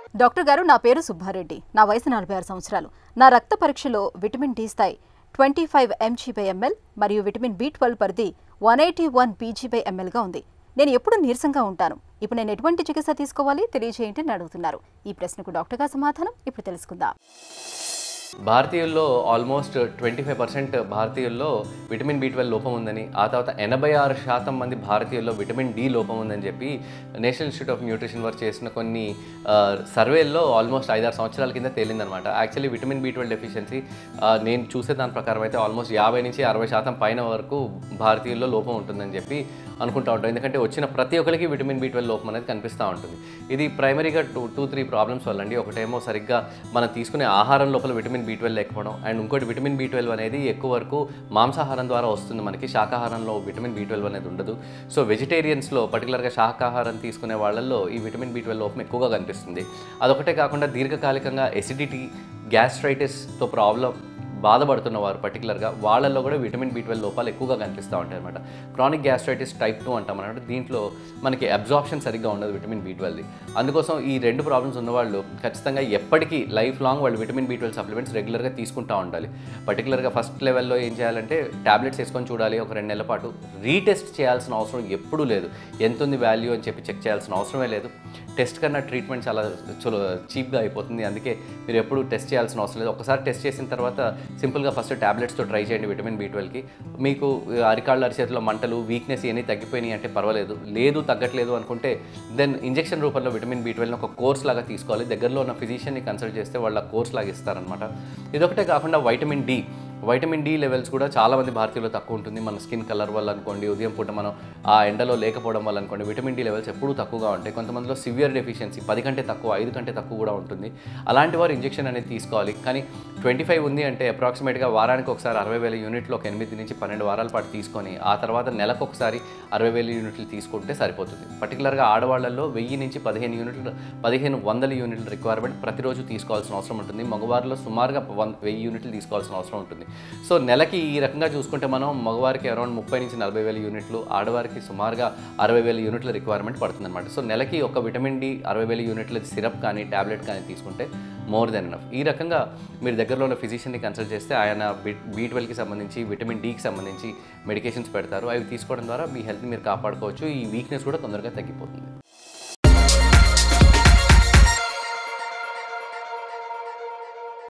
doctor గారు నా పేరు సుబ్బారెడ్డి నా వయసు నలభై ఆరు సంవత్సరాలు నా రక్త పరీక్షలో విటమిన్ డి స్థాయి twenty five mg by ml మరియు విటమిన్ బి ట్వెల్వ్ పరిధి one eighty one pg by ఎంఎల్గా ఉంది నేను ఎప్పుడు నీరసంగా ఉంటాను ఇప్పుడు నేను ఎటువంటి చికిత్స తీసుకోవాలి తెలియజేయండి అని అడుగుతున్నారు ఈ ప్రశ్నకు డాక్టర్ గారి సమాధానం ఇప్పుడు తెలుసుకుందాం భారతీయుల్లో ఆల్మోస్ట్ ట్వంటీ ఫైవ్ పర్సెంట్ భారతీయుల్లో విటమిన్ బి ట్వెల్వ్ లోపం ఉందని ఆ తర్వాత ఎనభై ఆరు శాతం మంది భారతీయుల్లో విటమిన్ డి లోపం ఉందని చెప్పి national institute of nutrition work చేసిన కొన్ని ఆ, సర్వేల్లో ఆల్మోస్ట్ ఐదారు సంవత్సరాల కింద తేలిందనమాట actually vitamin B twelve deficiency నేను చూసే దాని ప్రకారం అయితే ఆల్మోస్ట్ యాభై నుంచి అరవై శాతం పైన వరకు భారతీయుల్లో లోపం ఉంటుందని చెప్పి అనుకుంటా ఉంటాం ఎందుకంటే వచ్చిన ప్రతి ఒక్కరికి విటమిన్ బి ట్వెల్వ్ లోపం అనేది కనిపిస్తూ ఉంటుంది ఇది ప్రైమరీగా టూ టూ త్రీ ప్రాబ్లమ్స్ వల్ల అండి ఒకటేమో సరిగ్గా మనం తీసుకునే ఆహారం లోపల విటమిన్ బి ట్వెల్వ్ లేకపోవడం అండ్ ఇంకోటి విటమిన్ బి ట్వెల్వ్ అనేది ఎక్కువ వరకు మాంసాహారం ద్వారా వస్తుంది మనకి శాకాహారంలో విటమిన్ బి ట్వెల్వ్ అనేది ఉండదు సో వెజిటేరియన్స్లో పర్టికులర్గా శాకాహారం తీసుకునే వాళ్ళల్లో ఈ విటమిన్ బి ట్వెల్వ్ లోపం ఎక్కువగా కనిపిస్తుంది అదొకటే కాకుండా దీర్ఘకాలికంగా ఎసిడిటీ గ్యాస్ట్రైటిస్తో ప్రాబ్లం బాధపడుతున్న వారు పర్టికులర్గా వాళ్ళల్లో కూడా విటమిన్ బి ట్వెల్వ్ లోపాలు ఎక్కువగా కనిపిస్తూ ఉంటాయి అనమాట క్రానిక్ గ్యాస్ట్రైటిస్ టైప్ టూ అంటాం అన్నమాట దీంట్లో మనకి అబ్జార్ప్షన్ సరిగ్గా ఉండదు విటమిన్ బి ట్వెల్వ్ది అందుకోసం ఈ రెండు ప్రాబ్లమ్స్ ఉన్నవాళ్ళు ఖచ్చితంగా ఎప్పటికీ లైఫ్ లాంగ్ వాళ్ళు విటమిన్ బి ట్వెల్వ్ సప్లిమెంట్స్ రెగ్యులర్గా తీసుకుంటూ ఉండాలి పర్టికులర్గా ఫస్ట్ లెవెల్లో ఏం చేయాలంటే టాబ్లెట్స్ వేసుకొని చూడాలి ఒక రెండు నెలల పాటు రీటెస్ట్ చేయాల్సిన అవసరం ఎప్పుడూ లేదు ఎంత ఉంది వాల్యూ అని చెప్పి చెక్ చేయాల్సిన అవసరమే లేదు టెస్ట్ కన్నా ట్రీట్మెంట్ చాలా చలో చీప్గా అయిపోతుంది అందుకే మీరు ఎప్పుడు టెస్ట్ చేయాల్సిన అవసరం లేదు ఒకసారి టెస్ట్ చేసిన తర్వాత సింపుల్గా ఫస్ట్ ట్యాబ్లెట్స్తో ట్రై చేయండి విటమిన్ బి ట్వెల్వ్కి మీకు అరికాళ్ళ అరిచేతిలో మంటలు వీక్నెస్ ఇవన్నీ తగ్గిపోయినాయి అంటే పర్వాలేదు లేదు తగ్గట్లేదు అనుకుంటే దెన్ ఇంజెక్షన్ రూపంలో విటమిన్ బి ట్వెల్వ్ని ఒక కోర్స్ లాగా తీసుకోవాలి దగ్గరలో ఉన్న ఫిజిషియన్ని కన్సల్ట్ చేస్తే వాళ్ళ కోర్స్ లాగా ఇస్తారనమాట ఇదొకటే కాకుండా vitamin D vitamin D levels కూడా చాలా మంది భారతీయుల్లో తక్కువ ఉంటుంది మన స్కిన్ కలర్ వల్ల అనుకోండి ఉదయం పూట మనం ఆ ఎండలో లేకపోవడం వల్ల అనుకోండి విటమిన్ డి లెవెల్స్ ఎప్పుడూ తక్కువగా ఉంటాయి కొంతమందిలో సివియర్ డెఫిషియన్సీ పది కంటే తక్కువ ఐదు కంటే తక్కువ కూడా ఉంటుంది అలాంటి వారు ఇంజెక్షన్ అనేది తీసుకోవాలి కానీ ట్వంటీ ఫైవ్ ఉంది అంటే అప్రాక్సిమేట్గా వారానికి ఒకసారి అరవై వేల యూనిట్లు ఒక ఎనిమిది నుంచి పన్నెండు వారాల పాటు తీసుకొని ఆ తర్వాత నెలకు ఒకసారి అరవై వేల యూనిట్లు తీసుకుంటే సరిపోతుంది పర్టికులర్గా ఆడవాళ్ళల్లో వెయ్యి నుంచి పదిహేను యూనిట్లు పదిహేను వందల యూనిట్ల రిక్వైర్మెంట్ ప్రతిరోజు తీసుకోవాల్సిన అవసరం ఉంటుంది మగవారిలో సుమారుగా వన్ వెయ్యి యూనిట్లు తీసుకోవాల్సిన అవసరం ఉంటుంది సో నెలకి ఈ రకంగా చూసుకుంటే మనం మగవారికి అరౌండ్ ముప్పై నుంచి నలభై వేల యూనిట్లు ఆడవారికి సుమారుగా అరవై వేల యూనిట్ల రిక్వైర్మెంట్ పడుతుందన్నమాట సో నెలకి ఒక విటమిన్ డి అరవై వేల యూనిట్ల సిరప్ కానీ ట్యాబ్లెట్ కానీ తీసుకుంటే మోర్ దెన్ ఎనఫ్ ఈ రకంగా మీరు దగ్గరలో ఉన్న ఫిజిషియన్ని కన్సల్ట్ చేస్తే ఆయన బి బీ ట్వెల్వ్కి సంబంధించి విటమిన్ డికి సంబంధించి మెడికేషన్స్ పెడతారు అవి తీసుకోవడం ద్వారా మీ హెల్త్ని మీరు కాపాడుకోవచ్చు ఈ వీక్నెస్ కూడా తొందరగా తగ్గిపోతుంది